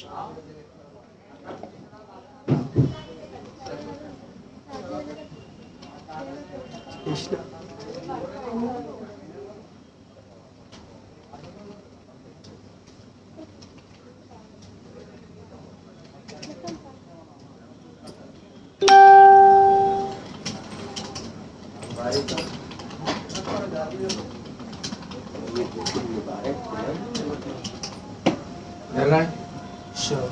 Sure.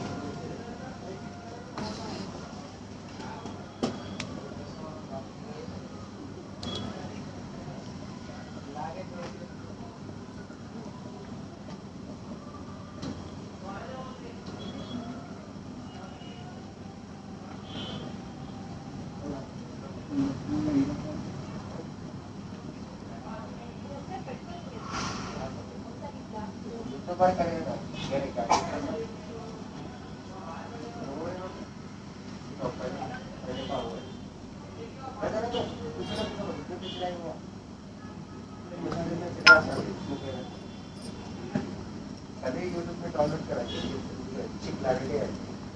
अभी YouTube में download करा अच्छी क्लैरिटी है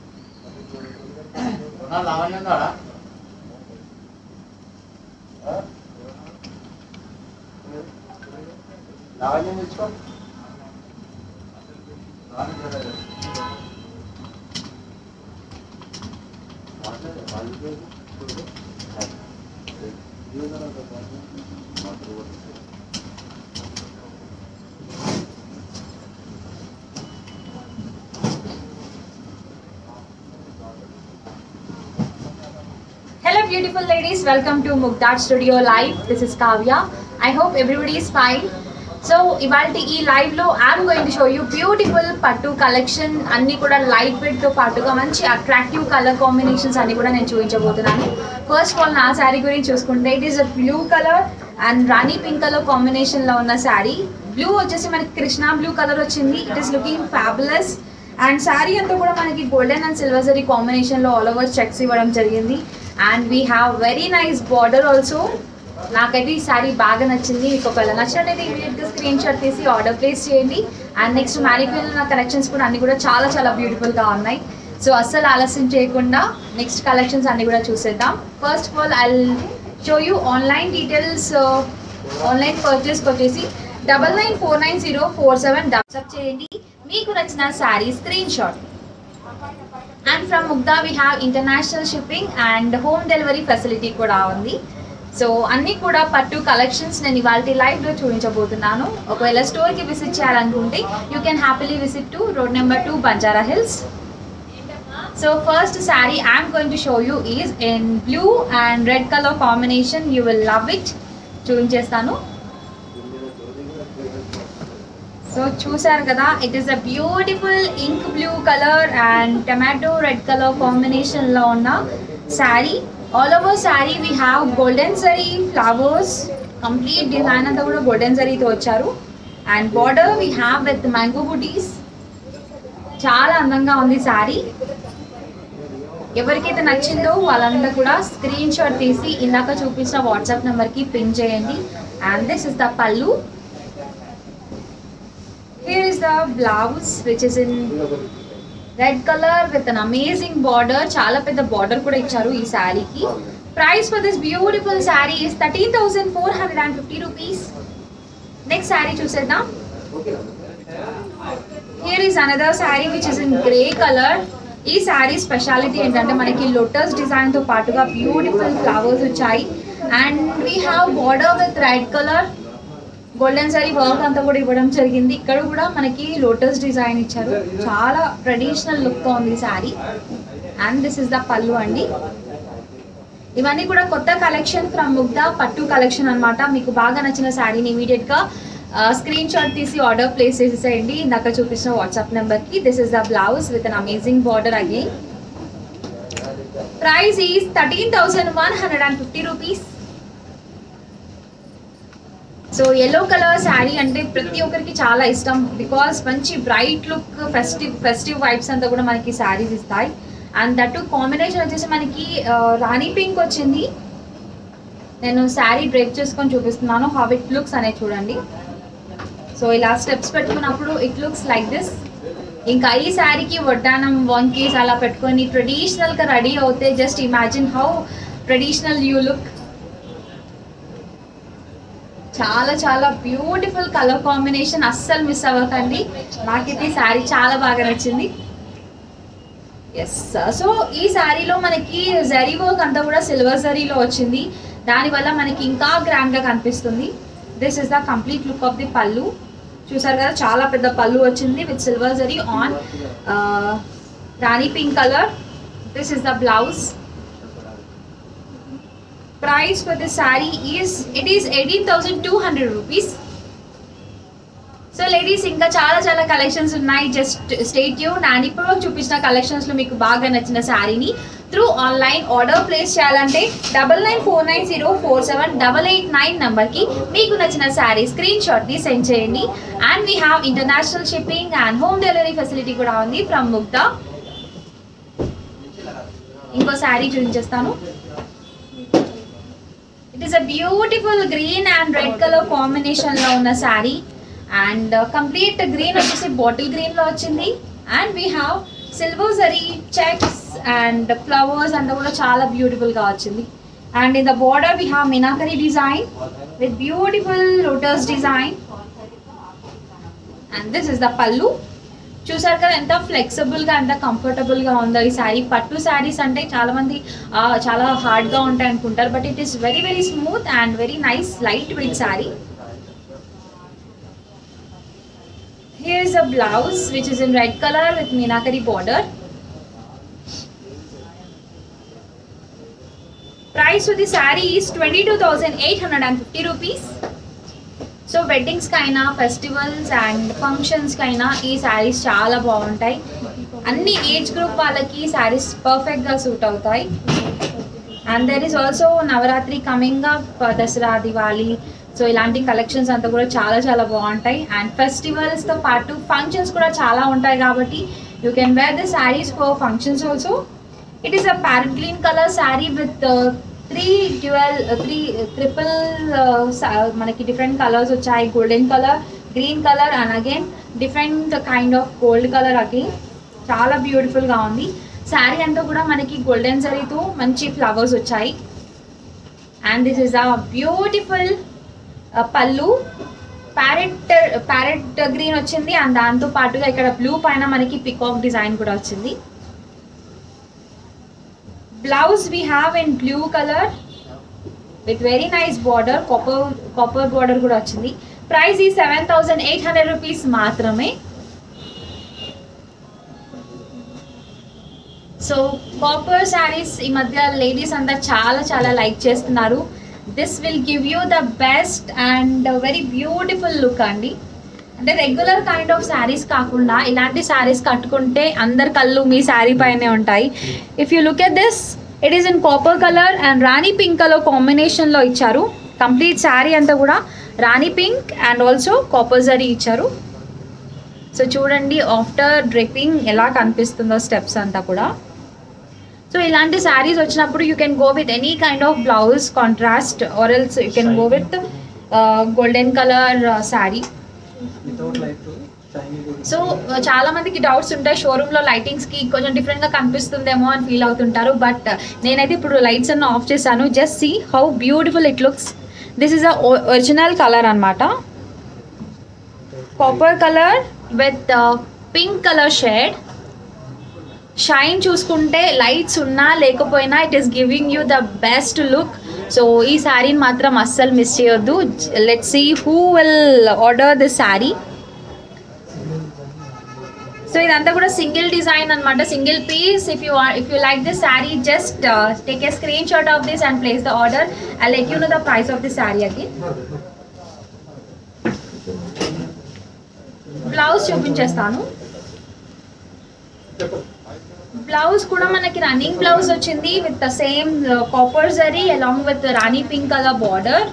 लावण्य ఉన్నాడా లావణ్యం తెచ్చుకో Hello, beautiful ladies. Welcome to Mugdad Studio Live. This is Kavya. I hope everybody is fine. So ఇవాళ ఈ లైవ్ లో I'm going to show you beautiful పట్టు కలెక్షన్ అన్ని కూడా లైట్ వెయిట్ తో పాటుగా మంచి అట్రాక్టివ్ కలర్ కాంబినేషన్స్ అన్ని కూడా నేను చూపించబోతున్నాను ఫస్ట్ ఆఫ్ ఆల్ నా శారీ గురించి చూసుకుంటే it is a blue colour and rani pink colour combination లో ఉన్న శారీ బ్లూ వచ్చేసి మనకి కృష్ణ బ్లూ కలర్ వచ్చింది it is looking fabulous and sari అంతా కూడా మనకి golden and silver zari combination లో ఆల్ ఓవర్ చెక్స్ ఇవ్వడం జరిగింది and we have very nice border also నాకైతే ఈ శారీ బాగా నచ్చింది మీకు ఒకవేళ నచ్చినట్టయితే ఇమీడియట్గా స్క్రీన్ షాట్ తీసి ఆర్డర్ ప్లేస్ చేయండి అండ్ నెక్స్ట్ మ్యారిక్యూల్ నా కలెక్షన్స్ కూడా అన్ని కూడా చాలా చాలా బ్యూటిఫుల్గా ఉన్నాయి సో అస్సలు ఆలస్యం చేయకుండా నెక్స్ట్ కలెక్షన్స్ అన్ని కూడా చూసేద్దాం first of all I show you online details online పర్చేస్కి వచ్చేసి double nine four nine zero four seven WhatsApp చేయండి మీకు నచ్చిన sari screen shot and from Mugdha we have international shipping and home delivery facility కూడా ఉంది సో అన్నీ కూడా పట్టు కలెక్షన్స్ నేను ఇవాళ లైవ్లో చూపించబోతున్నాను ఒకవేళ స్టోర్కి విజిట్ చేయాలనుకుంటే you can happily visit to road number two Banjara Hills so first sari I'm going to show you is in blue and red colour combination you will love it చూపించేస్తాను సో చూసారు కదా it is a beautiful ink blue colour and tomato red colour కాంబినేషన్లో ఉన్న sari all over sari we have golden zari flowers complete design అంతా కూడా golden జరీతో వచ్చారు and border we have with mango butis చాలా అందంగా ఉంది శారీ ఎవరికైతే నచ్చిందో వాళ్ళందరూ కూడా స్క్రీన్ షాట్ తీసి ఇందాక చూపించిన వాట్సాప్ నెంబర్కి పిన్ చేయండి and this is the pallu Here is the blouse which is in red colour with an amazing border చాలా పెద్ద బార్డర్ కూడా ఇచ్చారు ఈ శారీకి price for this beautiful sari is thirteen thousand four hundred and fifty rupees next sari చూసేద్దాం here is another sari which is in grey colour ఈ sari speciality ఏంటంటే మనకి లోటస్ డిజైన్తో పాటుగా బ్యూటిఫుల్ ఫ్లవర్స్ వచ్చాయి and we have border with red colour golden zari work అంతా కూడా ఇవ్వడం జరిగింది ఇక్కడ కూడా మనకి లోటస్ డిజైన్ ఇచ్చారు చాలా ట్రెడిషనల్ లుక్తో ఉంది sari and this is the pallu అండి ఇవన్నీ కూడా కొత్త కలెక్షన్ ఫ్రమ్ ముగ్ధా పట్టు కలెక్షన్ అన్నమాట మీకు బాగా నచ్చిన శారీని ఇమీడియట్గా స్క్రీన్ షాట్ తీసి ఆర్డర్ ప్లేస్ చేసేసేయండి ఇందాక చూపించిన వాట్సాప్ నెంబర్కి this is the blouse with an amazing border again price is thirteen thousand one hundred and fifty rupees so yellow colour sari అంటే ప్రతి ఒక్కరికి చాలా ఇష్టం బికాస్ మంచి bright look festive festive vibes అంతా కూడా మనకి శారీస్ ఇస్తాయి అండ్ దట్ కాంబినేషన్ వచ్చేసి మనకి ఆ, రాణి పింక్ వచ్చింది నేను శారీ డ్రేప్ చేసుకొని చూపిస్తున్నాను హౌ ఇట్ లుక్స్ అనేది చూడండి సో ఇలా స్టెప్స్ పెట్టుకున్నప్పుడు ఇట్ లుక్స్ లైక్ దిస్ ఇంకా ఈ శారీకి వడ్డానం వంకీస్ అలా పెట్టుకొని ట్రెడిషనల్గా రెడీ అవుతే just imagine how traditional you look చాలా చాలా బ్యూటిఫుల్ కలర్ కాంబినేషన్ అస్సలు మిస్ అవ్వకండి నాకైతే ఈ శారీ చాలా బాగా నచ్చింది ఎస్ సో ఈ శారీలో మనకి జరీ వర్క్ అంతా కూడా సిల్వర్ జరీలో వచ్చింది దానివల్ల మనకి ఇంకా గ్రాండ్గా కనిపిస్తుంది this is the complete look of the pallu చూసారు కదా చాలా పెద్ద పళ్ళు వచ్చింది with silver zari on rani pink colour this is the blouse price for the sari is it is eighteen thousand two hundred rupees so ladies ఇంకా చాలా చాలా కలెక్షన్స్ ఉన్నాయి జస్ట్ స్టేట్ యూ నేను ఇప్పుడు చూపించిన కలెక్షన్స్లో మీకు బాగా నచ్చిన శారీని త్రూ ఆన్లైన్ ఆర్డర్ ప్లేస్ చేయాలంటే double nine four nine zero four seven double eight nine నెంబర్కి మీకు నచ్చిన శారీ స్క్రీన్ షాట్ని సెండ్ చేయండి and we have international shipping and home delivery facility కూడా ఉంది ఫ్రమ్ ముగ్ధా ఇంకో శారీ చూపించేస్తాను it is a beautiful green and red colour combination లో ఉన్న శారీ అండ్ కంప్లీట్ గ్రీన్ వచ్చేసి బాటిల్ గ్రీన్ లో వచ్చింది and we have silver zari checks and flowers అంతా కూడా చాలా బ్యూటిఫుల్ గా వచ్చింది and in the border we have meenakari design with beautiful lotus design and this is the pallu చూసారు కదా ఎంత ఫ్లెక్సిబుల్ గా ఎంత కంఫర్టబుల్ గా ఉందో ఈ శారీ పట్టు శారీస్ అంటే చాలా మంది ఆ, చాలా హార్డ్ గా ఉంటాయి అనుకుంటారు but it is very very smooth and very nice light weight saree Here is a blouse which is in red color with Meenakari border. Price of the saree is 22,850 rupees. So weddings కైనా festivals and functions కైనా ఈ శారీస్ చాలా బాగుంటాయి అన్ని age group వాళ్ళకి శారీస్ పర్ఫెక్ట్గా suit అవుతాయి and there is also Navratri coming up Dasara Diwali so ఇలాంటి కలెక్షన్స్ అంతా కూడా చాలా చాలా బాగుంటాయి అండ్ ఫెస్టివల్స్తో పాటు ఫంక్షన్స్ కూడా చాలా ఉంటాయి కాబట్టి you can wear the sarees for functions also it is a parrot green colour sari with three dual three triple మనకి డిఫరెంట్ కలర్స్ వచ్చాయి golden colour green colour and again different kind of gold colour again చాలా బ్యూటిఫుల్గా ఉంది శారీ అంతా కూడా మనకి golden జరీతో మంచి ఫ్లవర్స్ వచ్చాయి and this is a beautiful pallu parrot parrot green వచ్చింది అండ్ దాంతో పాటుగా ఇక్కడ బ్లూ పైన మనకి పికాక్ డిజైన్ కూడా వచ్చింది blouse we have in blue colour with very nice border copper copper border కూడా వచ్చింది ప్రైస్ ఈ seven thousand eight hundred rupees మాత్రమే సో కాపర్ శారీస్ ఈ మధ్య లేడీస్ అంతా చాలా చాలా లైక్ చేస్తున్నారు this will give you the best and very beautiful look అండి అంటే రెగ్యులర్ కైండ్ ఆఫ్ శారీస్ కాకుండా ఇలాంటి శారీస్ కట్టుకుంటే అందరి కళ్ళు మీ శారీ పైనే ఉంటాయి if you look at this it is in copper colour and rani pink colour కాంబినేషన్లో ఇచ్చారు కంప్లీట్ శారీ అంతా కూడా rani pink and also copper zari ఇచ్చారు సో చూడండి ఆఫ్టర్ డ్రిప్పింగ్ ఎలా కనిపిస్తుందో స్టెప్స్ అంతా కూడా సో ఇలాంటి శారీస్ వచ్చినప్పుడు you can go with any kind of blouse contrast or else you can go with golden colour saree without light shiny so చాలా మందికి డౌట్స్ ఉంటాయి షోరూమ్ లో లైటింగ్స్ కి కొంచెం డిఫరెంట్ గా కనిపిస్తుందేమో అని ఫీల్ అవుతుంటారు బట్ నేనైతే ఇప్పుడు లైట్స్ అన్న ఆఫ్ చేశాను just see how beautiful it looks this is a original colour అనమాట copper colour with pink colour shade shine చూసుకుంటే లైట్స్ ఉన్నా లేకపోయినా it is giving you the best look so ఈ శారీని మాత్రం అస్సలు మిస్ చేయొద్దు let see who will order this saree so ఇదంతా కూడా సింగిల్ డిజైన్ అనమాట single piece if you if you like this saree just take a screen shot of this and place the order I let you know the price of this saree again blouse చూపించేస్తాను blouse కూడా మనకి running blouse వచ్చింది with the same copper zari along with rani pink colour border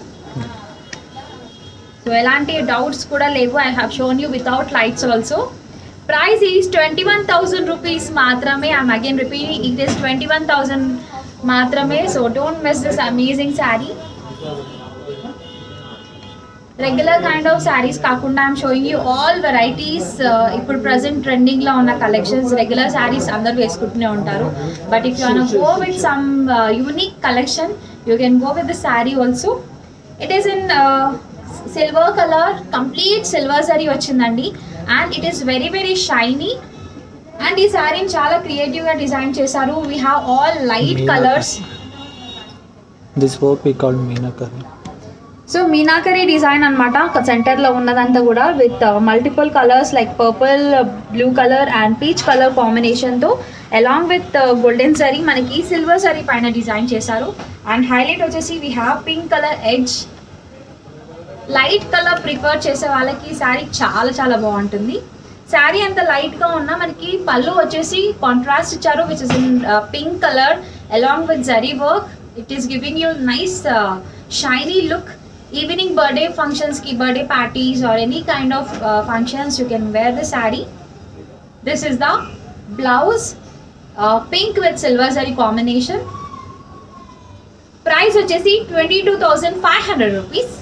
so ఎలాంటి డౌట్స్ కూడా లేవు I have shown you without lights also price is twenty one thousand rupees మాత్రమే I'm again repeating it is twenty one thousand మాత్రమే so don't miss this amazing saree regular kind of saris కాకుండా I'm showing you all varieties ఇప్పుడు present ట్రెండింగ్లో ఉన్న collections regular sarees అందరూ వేసుకుంటూనే ఉంటారు but if you go with some unique collection you can go with the saree also it is in silver colour complete silver saree వచ్చిందండి and it is very very shiny and ఈ శారీని చాలా క్రియేటివ్గా డిజైన్ చేశారు we have all light Meenakari. Colours This work we call Meenakari. So meenakari design అనమాట సెంటర్లో ఉన్నదంతా కూడా with multiple colours like purple blue colour and peach colour కాంబినేషన్తో అలాంగ్ విత్ గోల్డెన్ సరీ మనకి సిల్వర్ సరీ పైన డిజైన్ చేశారు అండ్ హైలైట్ వచ్చేసి we have pink colour edge light colour prefer చేసే వాళ్ళకి ఈ శారీ చాలా చాలా బాగుంటుంది శారీ అంత లైట్గా ఉన్నా మనకి పళ్ళు వచ్చేసి కాంట్రాస్ట్ ఇచ్చారు which is in pink colour along with zari work it is giving you nice shiny look evening birthday ఫంక్షన్స్కి birthday parties or any kind of functions you can wear the sari this is the blouse pink with silver zari combination price వచ్చేసి twenty two thousand five hundred rupees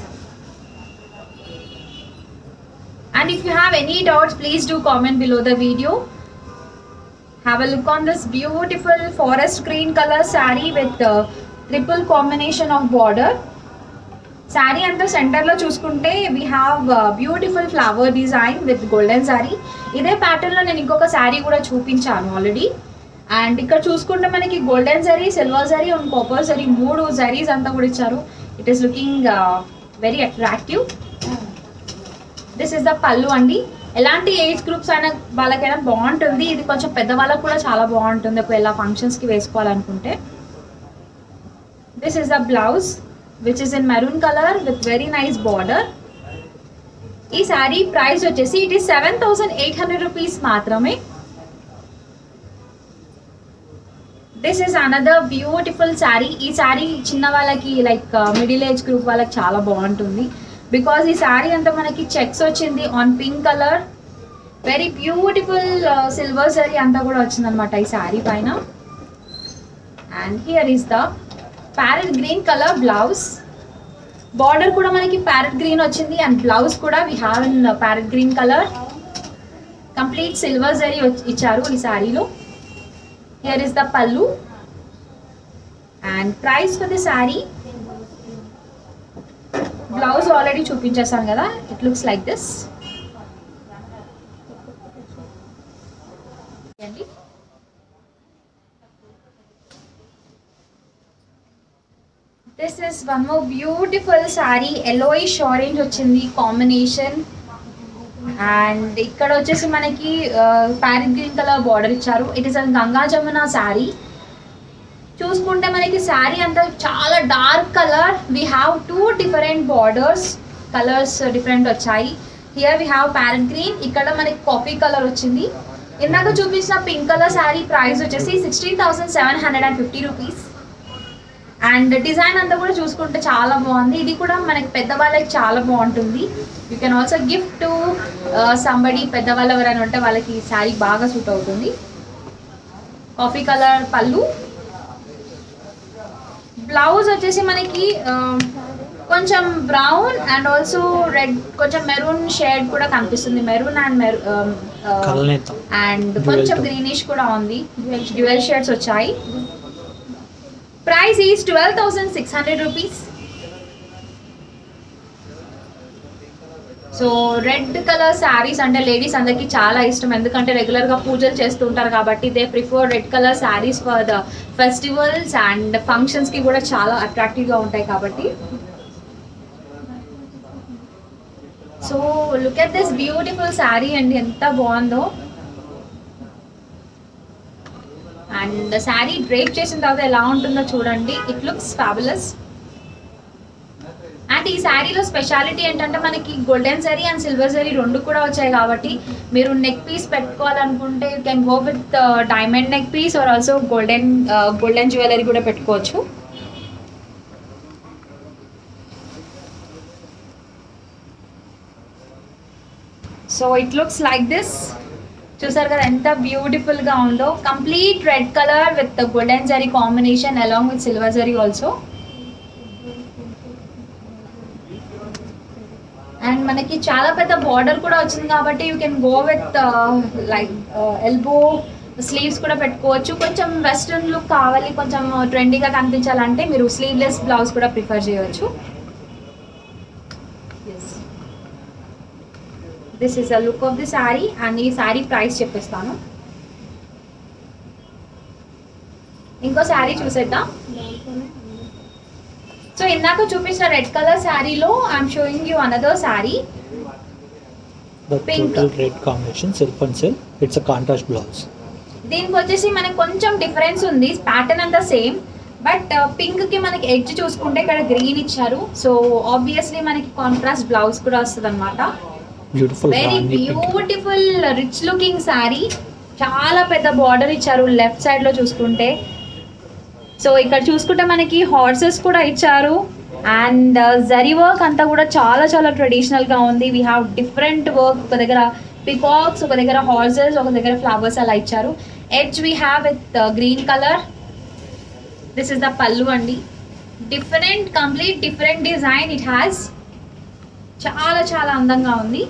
And if you have any doubts, please do comment below the video. Have a look on this beautiful forest green color saree with uh, triple combination of border. Saree అంతా సెంటర్లో చూసుకుంటే we have beautiful flower design with golden saree ఇదే ప్యాటర్న్లో నేను ఇంకొక శారీ కూడా చూపించాను already and ఇక్కడ చూసుకుంటే మనకి golden zari silver zari and copper zari మూడు జరీస్ అంతా కూడా ఇచ్చారు it is looking very attractive this is the pallu అండి ఎలాంటి ఏజ్ గ్రూప్స్ అయినా వాళ్ళకైనా బాగుంటుంది ఇది కొంచెం పెద్దవాళ్ళకు కూడా చాలా బాగుంటుంది ఒకవేళ ఫంక్షన్స్కి వేసుకోవాలనుకుంటే this is the blouse which is in maroon colour with very nice border ఈ శారీ ప్రైస్ వచ్చేసి it is seven thousand eight hundred rupees మాత్రమే this is another beautiful saree ఈ శారీ చిన్న వాళ్ళకి లైక్ మిడిల్ ఏజ్ గ్రూప్ వాళ్ళకి చాలా బాగుంటుంది బికాజ్ ఈ శారీ అంతా మనకి చెక్స్ వచ్చింది on pink colour very beautiful silver saree అంతా కూడా వచ్చిందనమాట ఈ శారీ పైన and here is the parrot green colour blouse border కూడా మనకి ప్యారెట్ గ్రీన్ వచ్చింది అండ్ బ్లౌజ్ కూడా we have in parrot green colour complete silver zari ఇచ్చారు ఈ శారీలో here is the pallu and price for the saree blouse already చూపించేసాను కదా it looks like this this is one more beautiful saree yellowish orange వచ్చింది combination and ఇక్కడ వచ్చేసి మనకి ప్యారెట్ గ్రీన్ కలర్ బార్డర్ ఇచ్చారు it is an Ganga Jamuna saree చూసుకుంటే మనకి శారీ అంతా చాలా dark colour we have two different borders colours different వచ్చాయి here we have parrot green ఇక్కడ మనకి కాఫీ కలర్ వచ్చింది ఇందాక చూపించిన పింక్ కలర్ శారీ ప్రైస్ వచ్చేసి sixteen thousand seven hundred and fifty rupees and design అంతా కూడా చూసుకుంటే చాలా బాగుంది ఇది కూడా మనకి పెద్దవాళ్ళకి చాలా బాగుంటుంది you can also gift to somebody పెద్దవాళ్ళు ఎవరైనా ఉంటే వాళ్ళకి ఈ శారీ బాగా సూట్ అవుతుంది కాఫీ కలర్ పళ్ళు బ్లౌజ్ వచ్చేసి మనకి ఆ, కొంచెం బ్రౌన్ అండ్ ఆల్సో రెడ్ కొంచెం మెరూన్ షేడ్ కూడా కనిపిస్తుంది మెరూన్ అండ్ మెరూ కలనేత అండ్ Dual కొంచెం tone. గ్రీనిష్ కూడా ఉంది డ్యూయల్ షేడ్స్ వచ్చాయి price is twelve thousand six hundred rupees so red colour sarees అంటే లేడీస్ అందరికీ చాలా ఇష్టం ఎందుకంటే రెగ్యులర్గా పూజలు చేస్తూ ఉంటారు కాబట్టి they prefer red colour sarees for the festivals and ఫంక్షన్స్కి కూడా చాలా అట్రాక్టివ్గా ఉంటాయి కాబట్టి so look at this beautiful saree అండి ఎంత బాగుందో అండ్ శారీ డ్రేప్ చేసిన తర్వాత ఎలా ఉంటుందో చూడండి ఇట్ లుక్స్ ఫ్యాబులస్ అండ్ ఈ శారీలో స్పెషాలిటీ ఏంటంటే మనకి golden zari and silver zari రెండు కూడా వచ్చాయి కాబట్టి మీరు నెక్ పీస్ పెట్టుకోవాలనుకుంటే you can go with diamond neck piece or also golden golden jewellery కూడా పెట్టుకోవచ్చు so it looks like this చూసారు కదా ఎంత బ్యూటిఫుల్ గా ఉందో complete red colour with golden zari combination along with silver zari also మనకి చాలా పెద్ద బార్డర్ కూడా వచ్చింది కాబట్టి you can go with like elbow sleeves కూడా పెట్టుకోవచ్చు కొంచెం వెస్ట్రన్ లుక్ కావాలి కొంచెం ట్రెండీగా కనిపించాలంటే మీరు స్లీవ్లెస్ బ్లౌజ్ కూడా ప్రిఫర్ చేయవచ్చు this is a look of the sari and ఈ శారీ ప్రైస్ చెప్పిస్తాను ఇంకో శారీ చూసేద్దాం సో ఇందాక చూపించిన రెడ్ కలర్ శారీలో I'm showing you another saree The Pink. total red combination, silk and silk. It's a contrast blouse. దీనికి వచ్చేసి మనకి కొంచెం డిఫరెన్స్ ఉంది ప్యాటర్న్ అంతా సేమ్ బట్ పింక్ కి మనకి ఎడ్జ్ చూసుకుంటే ఇక్కడ గ్రీన్ ఇచ్చారు సో ఆబ్వియస్లీ మనకి కాంట్రాస్ట్ బ్లౌజ్ కూడా వస్తుంది అనమాట Beautiful very Rani pink. Beautiful rich looking saree చాలా పెద్ద బార్డర్ ఇచ్చారు లెఫ్ట్ సైడ్ లో చూసుకుంటే సో ఇక్కడ చూసుకుంటే మనకి హార్సెస్ కూడా ఇచ్చారు అండ్ జరీ వర్క్ అంతా కూడా చాలా చాలా ట్రెడిషనల్ గా ఉంది వీ హ్యావ్ డిఫరెంట్ వర్క్ ఒక దగ్గర పికాక్స్ ఒక దగ్గర హార్సెస్ ఒక దగ్గర ఫ్లవర్స్ అలా ఇచ్చారు edge we have with green colour this is the pallu అండి different complete different design it has చాలా చాలా అందంగా ఉంది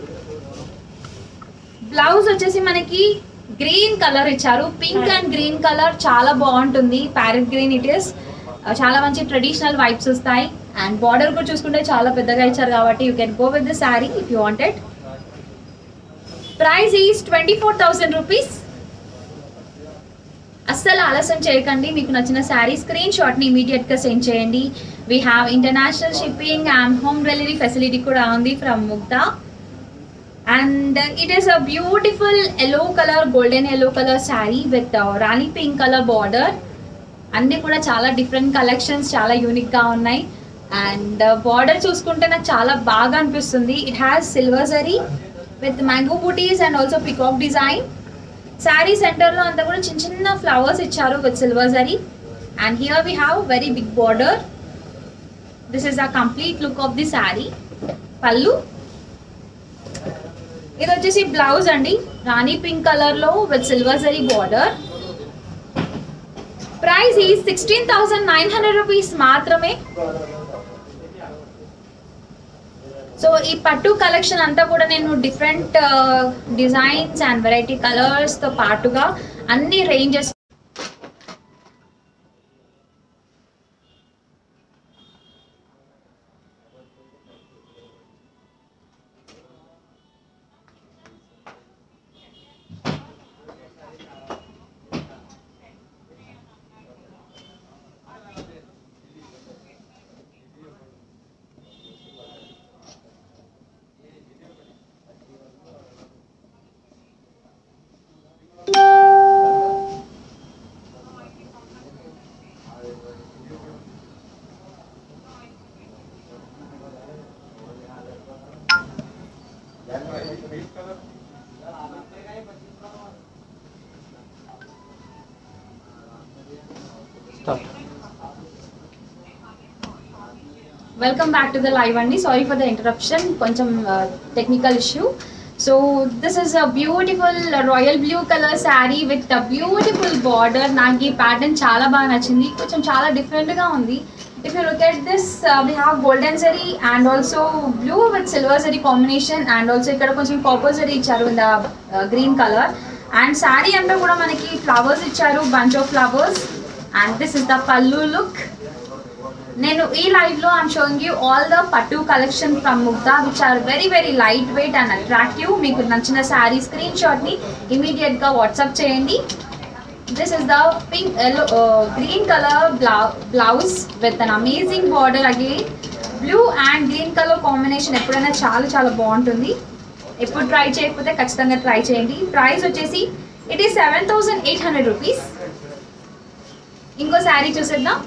బ్లౌజ్ వచ్చేసి మనకి గ్రీన్ కలర్ ఇచ్చారు పింక్ అండ్ గ్రీన్ కలర్ చాలా బాగుంటుంది ప్యారెట్ గ్రీన్ ఇట్ ఇస్ చాలా మంచి ట్రెడిషనల్ వైబ్స్ వస్తాయి అండ్ బార్డర్ కూడా చూసుకుంటే చాలా పెద్దగా ఇచ్చారు కాబట్టి you can go with the saree if you wanted price is twenty four thousand rupees అస్సలు ఆలస్యం చేయకండి మీకు నచ్చిన శారీ స్క్రీన్ షాట్ని ఇమీడియట్గా సెండ్ చేయండి we have international shipping and home delivery facility కూడా ఉంది from Mugdha and it is a beautiful yellow colour golden yellow colour sari with rani pink colour border అన్నీ కూడా చాలా డిఫరెంట్ కలెక్షన్స్ చాలా యూనిక్గా ఉన్నాయి అండ్ బార్డర్ చూసుకుంటే నాకు చాలా బాగా అనిపిస్తుంది it has silver zari with mango butis and also peacock design sari సెంటర్లో అంతా కూడా చిన్న చిన్న ఫ్లవర్స్ ఇచ్చారు with silver zari and here we have very big border this is the complete look of the sari pallu ఇది వచ్చేసి బ్లౌజ్ అండి రాణి పింక్ కలర్ లో with silver zari border price is sixteen thousand nine hundred rupees మాత్రమే సో ఈ pattu collection అంతా కూడా నేను different designs and variety colours తో పాటుగా అన్ని ranges Start. Welcome back to the live అండి సారీ ఫర్ ద ఇంటరప్షన్ కొంచెం technical issue so this is a beautiful royal blue colour sari with a beautiful border నాకు ఈ ప్యాటర్న్ చాలా బాగా నచ్చింది కొంచెం చాలా డిఫరెంట్గా ఉంది if you look at this we have golden zari and also blue with silver zari combination and also ఇక్కడ కొంచెం కాపర్ జరీ ఇచ్చారు in the green colour and sari అంతా కూడా మనకి ఫ్లవర్స్ ఇచ్చారు bunch of flowers and this is the pallu look నేను ఈ live లో I'm showing you all the pattu collection from Mugdha which are very very light weight and attractive మీకు నచ్చిన శారీ స్క్రీన్ షాట్ ని ఇమీడియట్ గా వాట్సాప్ చేయండి this is the pink yellow green colour blouse with an amazing border again blue and green colour combination ఎప్పుడైనా చాలా చాలా బాగుంటుంది ఎప్పుడు ట్రై చేయకపోతే ఖచ్చితంగా ట్రై చేయండి ప్రైస్ వచ్చేసి it is seven thousand eight hundred rupees ఇంకో శారీ చూసేద్దాం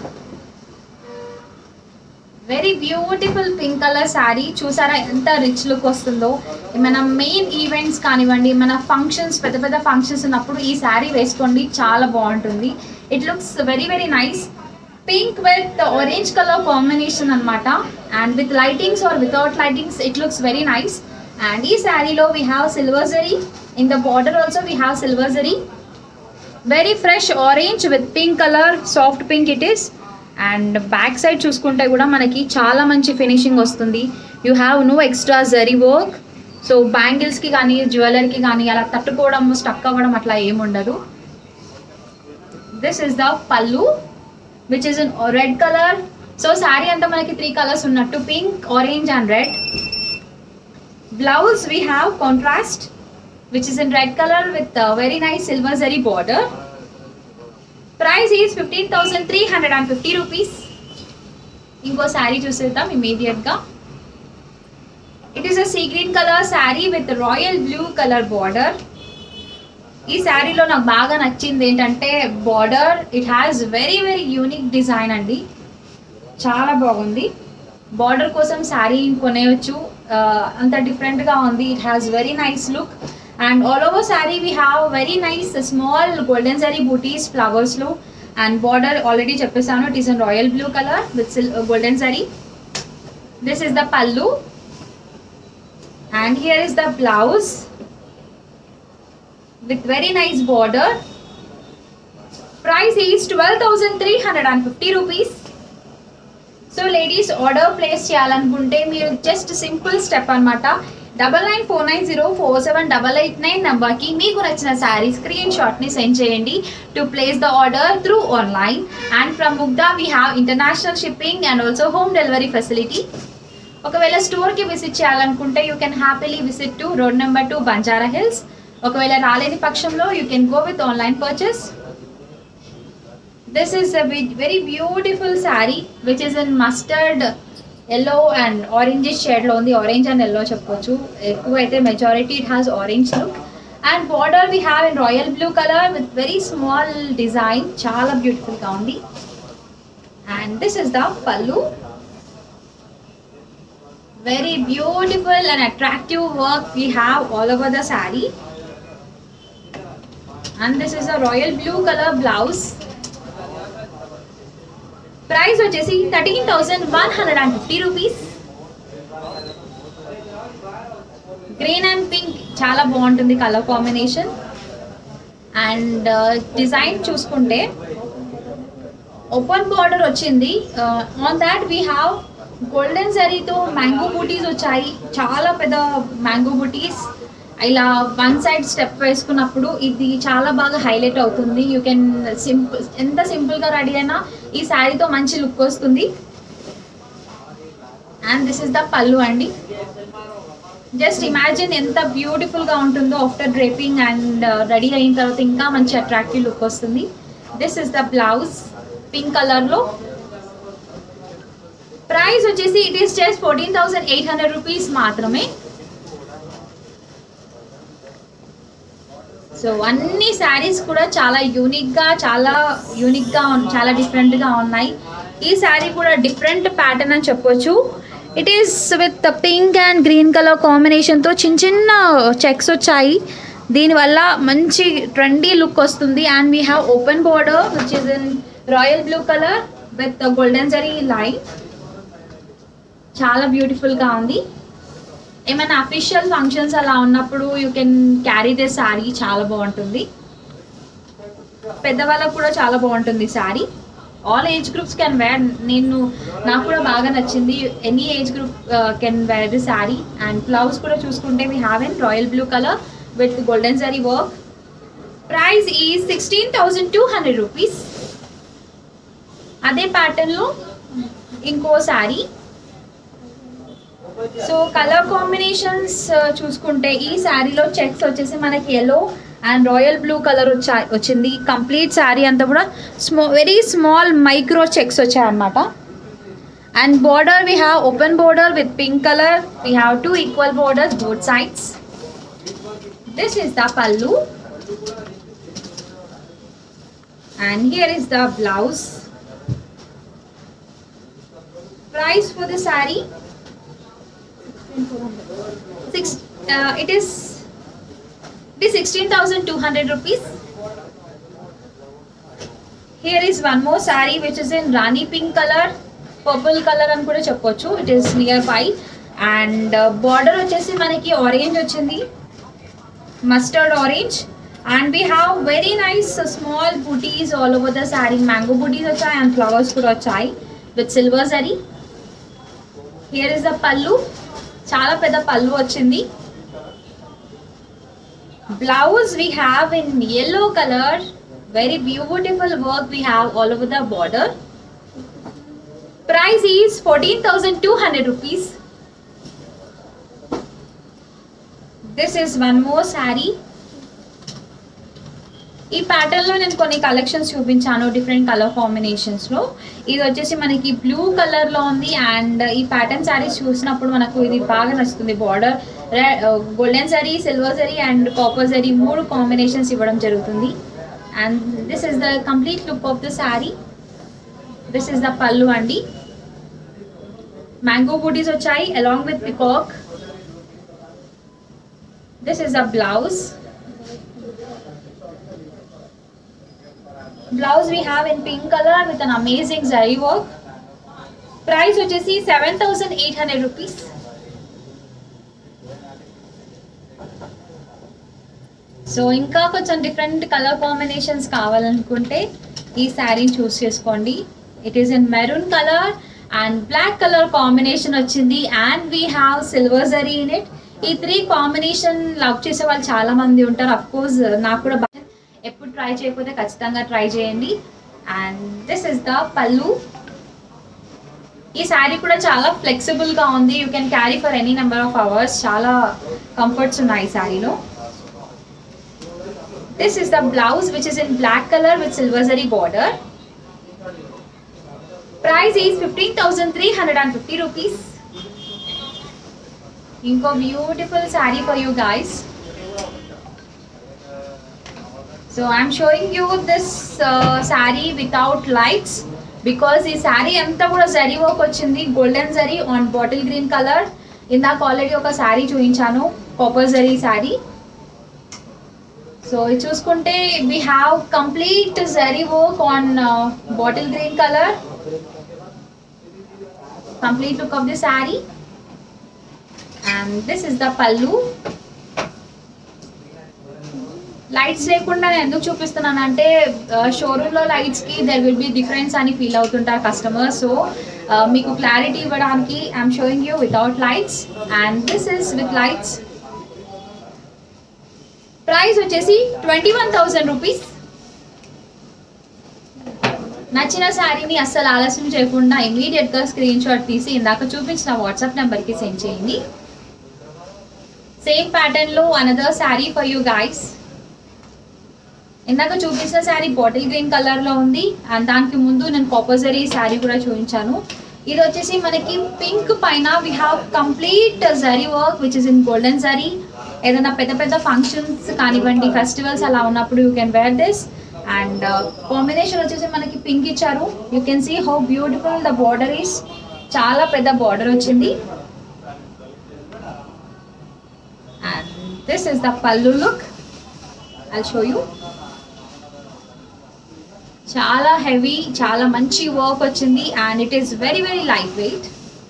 very beautiful pink colour sari చూసారా ఎంత రిచ్ లుక్ వస్తుందో మన మెయిన్ ఈవెంట్స్ కానివ్వండి మన ఫంక్షన్స్ పెద్ద పెద్ద ఫంక్షన్స్ ఉన్నప్పుడు ఈ శారీ వేసుకోండి చాలా బాగుంటుంది it looks very very nice pink with orange colour combination అనమాట and with lightings or without lightings it looks very nice and ఈ శారీలో we have silver zari in the border also we have silver zari very fresh orange with pink color soft pink it is and back side చూసుకుంటే కూడా మనకి చాలా మంచి finishing వస్తుంది you have no extra zari work so బ్యాంగిల్స్కి కానీ జ్యువెలరీకి కానీ అలా తట్టుకోవడం స్టక్ అవ్వడం అట్లా ఏముండదు this is the pallu which is in red colour so sari అంతా మనకి త్రీ కలర్స్ ఉన్నట్టు pink orange and red blouse we have contrast which is in red colour with very nice silver zari border price is fifteen thousand three hundred and fifty rupees ఇంకో శారీ చూసేద్దాం ఇమీడియట్గా it is a sea green colour sari with royal blue colour border ఈ శారీలో నాకు బాగా నచ్చింది ఏంటంటే border it has very very unique design అండి చాలా బాగుంది బార్డర్ కోసం శారీ కొనేయచ్చు అంత డిఫరెంట్గా ఉంది it has very nice look and all over sari we have very nice small golden sari butis ఫ్లవర్స్లో అండ్ బార్డర్ ఆల్రెడీ చెప్పేసాను it is an royal blue colour with golden sari this is the pallu and here is the blouse with very nice border price is 12350 rupees so ladies order place చేయాలనుకుంటే మీరు just simple step అనమాట double nine four nine zero four seven double eight nine నెంబర్కి మీకు నచ్చిన sari screen షాట్ని send చేయండి to place the order through online and from Mugdha we have international shipping and also home delivery facility ఒకవేళ స్టోర్కి visit చేయాలనుకుంటే you can happily visit to road number two Banjara Hills ఒకవేళ రాలేని పక్షంలో you can go with online purchase this is a very beautiful sari which is in mustard yellow and orange షేడ్లో ఉంది orange and yellow చెప్పొచ్చు ఎక్కువ అయితే majority it has orange look and border we have in royal blue colour with very small design చాలా బ్యూటిఫుల్గా ఉంది and this is the pallu very beautiful and attractive work we have all over the saree and this is a royal blue color blouse price వచ్చేసి thirteen thousand one hundred and fifty rupees green and pink చాలా బాగుంటుంది colour combination and design చూసుకుంటే open border వచ్చింది on that we have golden జరీతో mango butis వచ్చాయి చాలా పెద్ద mango బూటీస్ ఇలా వన్ సైడ్ స్టెప్ వేసుకున్నప్పుడు ఇది చాలా బాగా హైలైట్ అవుతుంది యూ కెన్ సింపుల్ ఎంత సింపుల్గా రెడీ అయినా ఈ శారీతో మంచి లుక్ వస్తుంది and this is the pallu అండి జస్ట్ ఇమాజిన్ ఎంత బ్యూటిఫుల్గా ఉంటుందో ఆఫ్టర్ డ్రేపింగ్ అండ్ రెడీ అయిన తర్వాత ఇంకా మంచి అట్రాక్టివ్ లుక్ వస్తుంది this is the blouse pink కలర్లో ప్రైస్ వచ్చేసి it is just fourteen thousand eight hundred rupees మాత్రమే సో అన్ని శారీస్ కూడా చాలా యూనిక్గా చాలా యూనిక్గా చాలా డిఫరెంట్గా ఉన్నాయి ఈ శారీ కూడా డిఫరెంట్ ప్యాటర్న్ అని చెప్పొచ్చు it is with pink and green colour కాంబినేషన్తో చిన్న చిన్న చెక్స్ వచ్చాయి దీనివల్ల మంచి ట్రెండీ లుక్ వస్తుంది and we have open border which is in royal blue colour with golden zari line చాలా బ్యూటిఫుల్గా ఉంది ఏమైనా అఫీషియల్ ఫంక్షన్స్ అలా ఉన్నప్పుడు you can carry this sari చాలా బాగుంటుంది పెద్దవాళ్ళకు కూడా చాలా బాగుంటుంది sari all age groups can wear నేను నాకు కూడా బాగా నచ్చింది any age group can wear the sari and blouse కూడా చూసుకుంటే we have an royal blue colour with golden zari work price is sixteen thousand two hundred rupees అదే ప్యాటర్న్లో ఇంకో శారీ సో కలర్ కాంబినేషన్స్ చూసుకుంటే ఈ శారీలో చెక్స్ వచ్చేసి మనకి yellow and royal blue colour వచ్చా వచ్చింది కంప్లీట్ శారీ అంతా కూడా small very small micro checks వచ్చాయన్నమాట and border we have open border with pink colour we have two equal borders both sides this is the pallu and here is the blouse price for the saree six uh, it is it is 16200 rupees here is one more saree which is in rani pink color purple color అని కూడా చెప్పొచ్చు it is near by and border వచ్చేసి మనకి orange వచ్చింది mustard orange and we have very nice small butis all over the sari mango butis వచ్చాయి and flowers కూడా వచ్చాయి with silver zari here is the pallu చాలా పెద్ద పళ్ళు వచ్చింది blouse we have in yellow color very beautiful work we have all over the border price is 14200 rupees this is one more saree ఈ ప్యాటర్న్లో నేను కొన్ని కలెక్షన్స్ చూపించాను డిఫరెంట్ కలర్ కాంబినేషన్స్లో ఇది వచ్చేసి మనకి బ్లూ కలర్లో ఉంది అండ్ ఈ ప్యాటర్న్ శారీస్ చూసినప్పుడు మనకు ఇది బాగా నచ్చుతుంది border golden zari silver zari and copper zari మూడు కాంబినేషన్స్ ఇవ్వడం జరుగుతుంది and this is the complete look of the sari this is the pallu అండి మ్యాంగో బూటీస్ వచ్చాయి along with peacock this is the blouse blouse we have in pink colour with an amazing zari work price వచ్చేసి seven thousand eight hundred rupees so ఇంకా కొంచెం different colour combinations కావాలనుకుంటే ఈ శారీని choose చేసుకోండి it is in maroon colour and black colour combination వచ్చింది and we have silver zari in it ఈ three combination love చేసే వాళ్ళు చాలా మంది ఉంటారు అఫ్ కోర్స్ నాకు కూడా బాగా ఎప్పుడు ట్రై చేయకపోతే ఖచ్చితంగా ట్రై చేయండి అండ్ దిస్ ఇస్ ద పల్లు ఈ శారీ కూడా చాలా ఫ్లెక్సిబుల్గా ఉంది you can carry for any number of hours చాలా కంఫర్ట్స్ ఉన్నాయి ఈ శారీలో this is the blouse which is in black colour with silver zari border price is fifteen thousand three hundred and fifty rupees ఇంకో beautiful sari for you guys so I'm showing you this sari without lights because ఈ శారీ అంతా కూడా zari work వచ్చింది golden zari on bottle green colour ఇందాక already ఒక శారీ చూపించాను copper zari sari so ఇది చూసుకుంటే we have complete zari work on bottle green colour complete look of the sari and this is the pallu lights లేకుండా నేను ఎందుకు చూపిస్తున్నానంటే షోరూంలో లైట్స్కి దెర్ విల్ బి డిఫరెన్స్ అని ఫీల్ అవుతుంటారు కస్టమర్ సో మీకు క్లారిటీ ఇవ్వడానికి I'm showing you without lights and this is with lights price వచ్చేసి ట్వంటీ వన్ థౌజండ్ రూపీస్ నచ్చిన శారీని అస్సలు ఆలస్యం చేయకుండా ఇమీడియట్గా స్క్రీన్ షాట్ తీసి ఇందాక చూపించిన వాట్సాప్ నెంబర్కి సెండ్ చేయండి సేమ్ ప్యాటర్న్లో another sari for you guys ఇందాక చూపించిన శారీ బాటిల్ గ్రీన్ కలర్లో ఉంది అండ్ దానికి ముందు నేను కాపర్జరీ శారీ కూడా చూపించాను ఇది వచ్చేసి మనకి పింక్ పైన we have complete zari work which is in golden zari ఏదైనా పెద్ద పెద్ద ఫంక్షన్స్ కానివ్వండి ఫెస్టివల్స్ అలా ఉన్నప్పుడు you can wear this and combination వచ్చేసి మనకి పింక్ ఇచ్చారు you can see how beautiful the border is చాలా పెద్ద బార్డర్ వచ్చింది and this is the pallu look I show you చాలా హెవీ చాలా మంచి వర్క్ వచ్చింది and it is very very light weight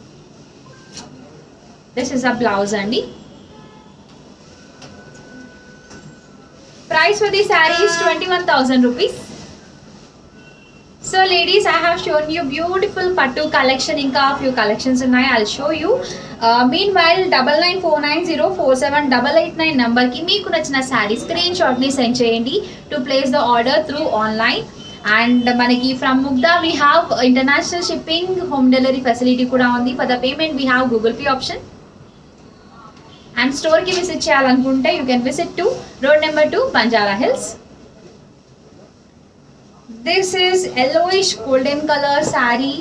this is a blouse అండి price for the sari is twenty one thousand rupees so ladies I have shown you beautiful పట్టు collection ఇంకా few collections ఉన్నాయి I show you meanwhile double nine four nine zero four seven double eight nine నెంబర్కి మీకు నచ్చిన sari screen షాట్ని send చేయండి to place the order through online and మనకి from Mugdha we have international shipping home delivery facility కూడా ఉంది for the payment we have Google Pay option and స్టోర్కి visit చేయాలనుకుంటే you can visit to road number two Banjara Hills this is yellowish golden colour sari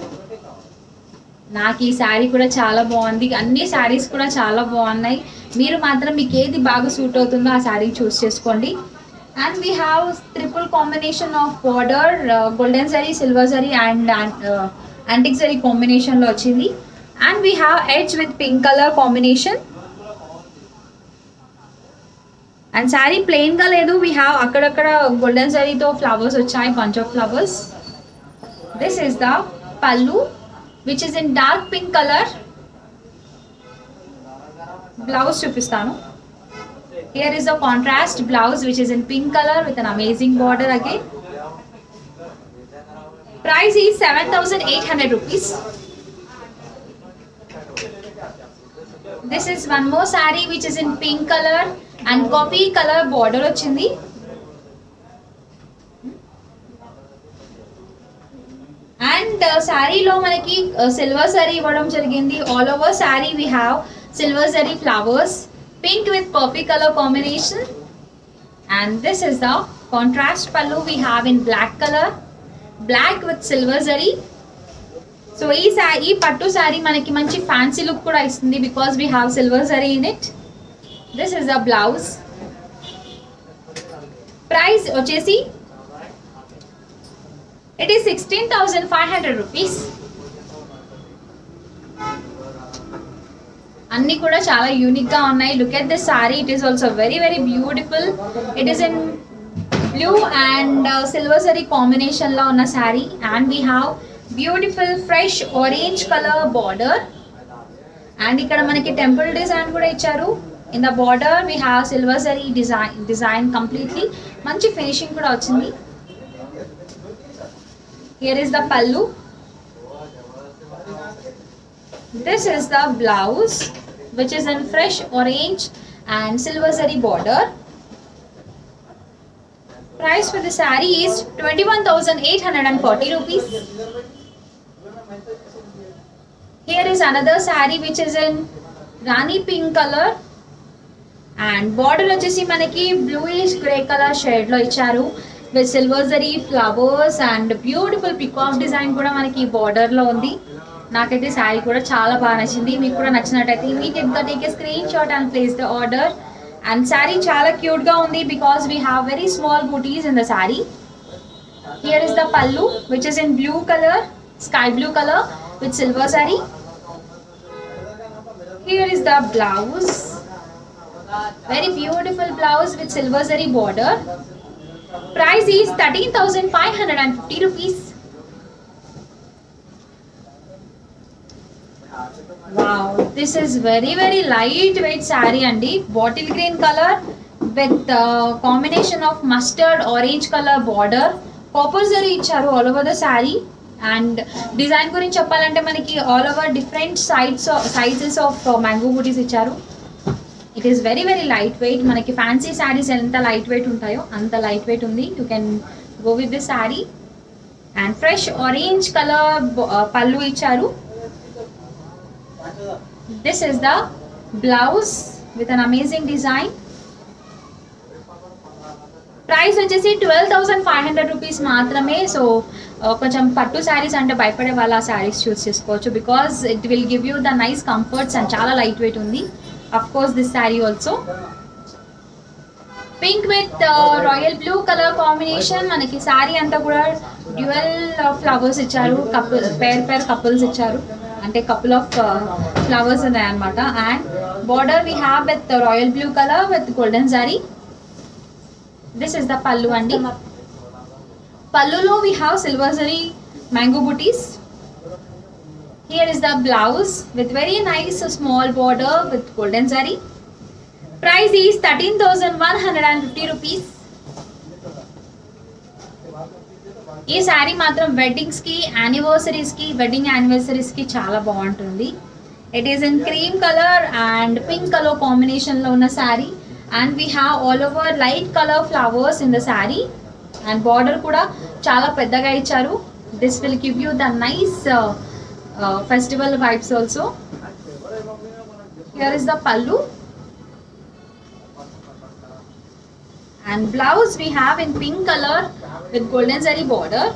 నాకు ఈ శారీ కూడా చాలా బాగుంది అన్ని శారీస్ కూడా చాలా బాగున్నాయి మీరు మాత్రం మీకు ఏది బాగా సూట్ అవుతుందో ఆ శారీ చూస్ చేసుకోండి and we have triple combination of border golden zari silver zari and antique zari కాంబినేషన్లో వచ్చింది and we have edge with pink colour combination and sari ప్లెయిన్గా లేదు వీ హ్యావ్ అక్కడక్కడ గోల్డెన్ జరీతో ఫ్లవర్స్ వచ్చాయి bunch of flowers this is the pallu which is in dark pink colour blouse చూపిస్తాను Here is a contrast blouse which is in pink color with an amazing border again. Price is 7800 rupees. This is one more saree which is in pink color and copy color border వచ్చింది and శారీలో మనకి silver zari ఇవ్వడం జరిగింది all over sari we have silver zari flowers pink with purple colour combination and this is the contrast pallu we have in black colour black with silver zari so ఈ సా ఈ పట్టు శారీ మనకి మంచి ఫ్యాన్సీ లుక్ కూడా ఇస్తుంది because we have silver zari in it this is the blouse price వచ్చేసి it is sixteen thousand five hundred rupees అన్నీ కూడా చాలా యూనిక్ గా ఉన్నాయి look at this sari it is also very very beautiful it is in blue and silver zari combination లో ఉన్న sari and we have beautiful fresh orange colour border and ఇక్కడ మనకి temple design కూడా ఇచ్చారు in the border we have silver zari design design completely మంచి finishing కూడా వచ్చింది Here is the pallu. This is the blouse, which is in fresh orange and silver zari border. Price for the saree is 21,840 rupees. Here is another saree which is in Rani pink color. And border వచ్చేసి మనకి bluish grey colour shade లో ఇచ్చారు with silver zari flowers and beautiful peacock design కూడా మనకి border లో ఉంది నాకైతే శారీ కూడా చాలా బాగా నచ్చింది మీకు కూడా నచ్చినట్టయితే ఇమీడియట్ గా take screen shot and place the order and sari చాలా క్యూట్ గా ఉంది because we have very small butis in the sari here is the pallu which is in blue colour sky blue colour with silver zari here is the blouse very beautiful blouse with silver zari border price is 13550 rupees wow this is very very light weight saree andi bottle green color with uh, combination of mustard orange color border copper zari ఇచ్చారు all over the sari and design గురించి చెప్పాలంటే మనకి all over different sides sizes of mango butis ఇచ్చారు it is very very light weight మనకి fancy saris ఎంత light weight ఉంటాయో అంత light weight ఉంది you can go with this sari and fresh orange colour pallu ఇచ్చారు this is the blouse with an amazing design price వచ్చేసి twelve thousand five hundred rupees మాత్రమే so కొంచెం పట్టు శారీస్ అంటే భయపడే వాళ్ళ శారీస్ చూస్ చేసుకోవచ్చు because it will give you the nice comforts and చాలా లైట్ వెయిట్ ఉంది of course this sari also pink with royal blue colour combination మనకి శారీ అంతా కూడా డ్యూయల్ ఫ్లవర్స్ ఇచ్చారు కపుల్ పేర్ పేర్ కపుల్స్ ఇచ్చారు అంటే కపుల్ ఆఫ్ ఫ్లవర్స్ ఉన్నాయి అనమాట and border we have with royal blue colour with golden zari this is the pallu అండి పల్లులో we have silver zari mango butis Here is the blouse with very nice small border with golden zari. Price is 13,150 rupees. ఈ శారీ మాత్రం weddings కి anniversaries కి wedding anniversaries కి చాలా బాగుంటుంది it is in cream colour and pink colour combination లో ఉన్న sari and we have all over light colour flowers in the sari and border కూడా చాలా పెద్దగా ఇచ్చారు this will give you the nice festival vibes also here is the pallu and blouse we have in pink color with golden zari border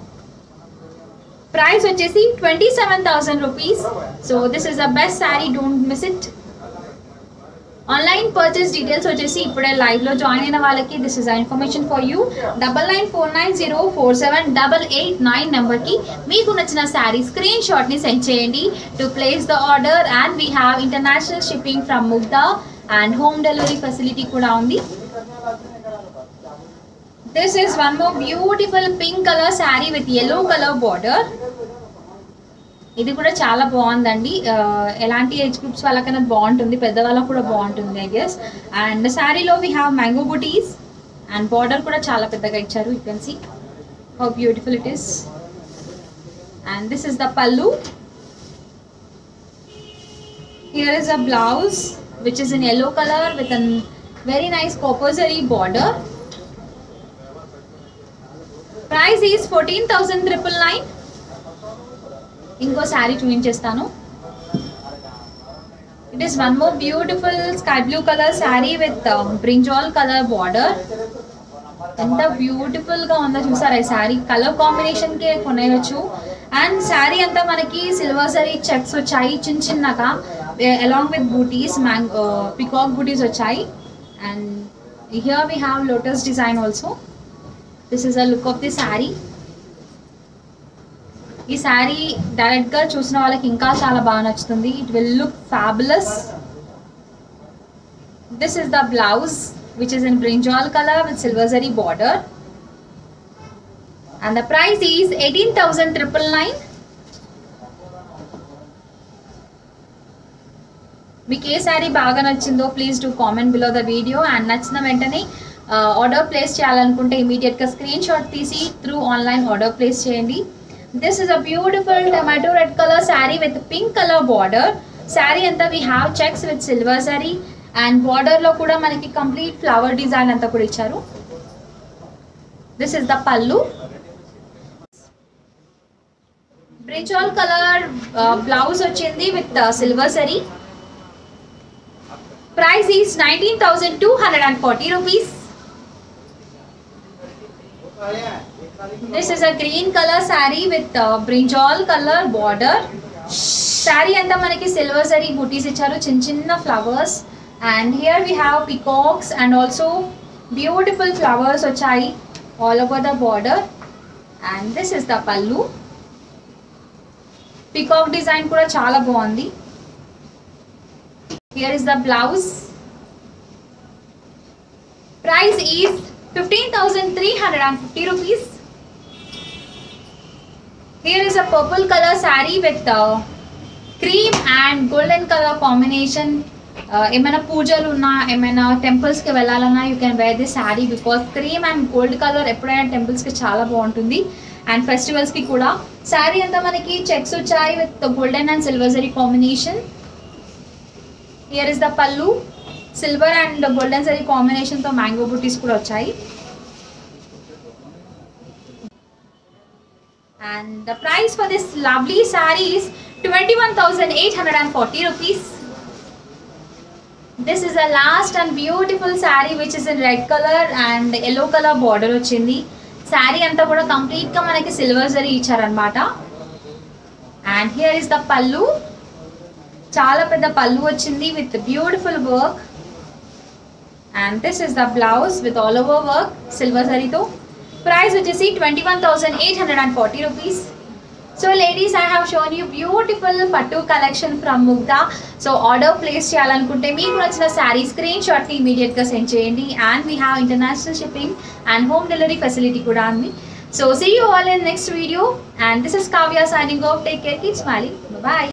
price వచ్చేసి 27000 rupees so this is the best saree don't miss it online purchase details వచ్చేసి ఇప్పుడే live లో join అయిన వాళ్ళకి this is information for you double nine four nine zero four seven double eight nine నెంబర్కి మీకు నచ్చిన sari screen షాట్ని send చేయండి to place the order and we have international shipping from Mugdha and home delivery facility కూడా ఉంది this is one more beautiful pink colour sari with yellow colour border ఇది కూడా చాలా బాగుందండి ఆ, ఎలాంటి ఏజ్ గ్రూప్స్ వాళ్ళకైనా బాగుంటుంది పెద్దవాళ్ళకు కూడా బాగుంటుంది ఐ గెస్ అండ్ శారీలో వీ హ్యావ్ మ్యాంగో బుటీస్ అండ్ బార్డర్ కూడా చాలా పెద్దగా ఇచ్చారు you can see how beautiful it is and this is the పల్లు here is a blouse which is in yellow colour with an very nice కాపర్జరీ border price is fourteen thousand triple nine ఇంకో శారీ చూపించేస్తాను it is one more beautiful sky blue colour sari with brinjal colour border ఎంత beautiful గా ఉందో చూసారా ఈ sari colour combination కే కొనేయచ్చు and sari అంతా మనకి సిల్వర్ సరీ చెక్స్ వచ్చాయి చిన్న చిన్నగా along with butis mango peacock butis వచ్చాయి and here we have lotus design also this is a look of the sari ఈ శారీ డైరెక్ట్గా చూసిన వాళ్ళకి ఇంకా చాలా బాగా నచ్చుతుంది it will look fabulous this is the blouse which is in brinjal colour with silver zari border and the price is eighteen thousand triple nine మీకు ఏ శారీ బాగా నచ్చిందో please do comment below the video and నచ్చిన వెంటనే order place చేయాలనుకుంటే ఇమీడియట్గా screen shot తీసి త్రూ ఆన్లైన్ ఆర్డర్ ప్లేస్ చేయండి this is a beautiful tomato red colour sari with pink colour border sari అంతా we have checks with silver zari and బార్డర్లో కూడా మనకి కంప్లీట్ ఫ్లవర్ డిజైన్ అంతా కూడా ఇచ్చారు this is the pallu brinjal colour blouse వచ్చింది with silver zari price is nineteen thousand two hundred and forty rupees this is a green colour sari with brinjal colour border sari అంతా మనకి silver zari butis ఇచ్చారు చిన్న చిన్న flowers and here we have peacocks and also beautiful flowers వచ్చాయి all over the border and this is the pallu peacock design కూడా చాలా బాగుంది here is the blouse price is fifteen thousand three hundred and fifty rupees here is a purple colour sari with cream and golden colour combination ఏమైనా పూజలు ఉన్నా ఏమైనా టెంపుల్స్కి వెళ్ళాలన్నా you can wear this sari because cream and gold colour ఎప్పుడైనా టెంపుల్స్కి చాలా బాగుంటుంది అండ్ ఫెస్టివల్స్కి కూడా శారీ అంతా మనకి చెక్స్ వచ్చాయి with golden and silver zari combination here is the pallu silver and golden zari కాంబినేషన్తో మ్యాంగో బుటీస్ కూడా వచ్చాయి and the price for this lovely sari is twenty one thousand eight hundred and forty rupees this is a last and beautiful sari which is in red colour and yellow colour border వచ్చింది శారీ అంతా కూడా కంప్లీట్గా మనకి silver zari ఇచ్చారనమాట and here is the పల్లు చాలా పెద్ద పళ్ళు వచ్చింది with beautiful work and this is the blouse with all over work silver సరీతో ప్రైస్ వచ్చేసి twenty one thousand eight hundred and forty rupees so ladies I have shown you beautiful పట్టు collection from Mugdha so order place చేయాలనుకుంటే మీకు నచ్చిన sari screen షాట్ని ఇమీడియట్గా send చేయండి and we have international shipping and home delivery facility కూడా ఉంది so see you all in next video and this is Kavya signing off take care keep smiling bye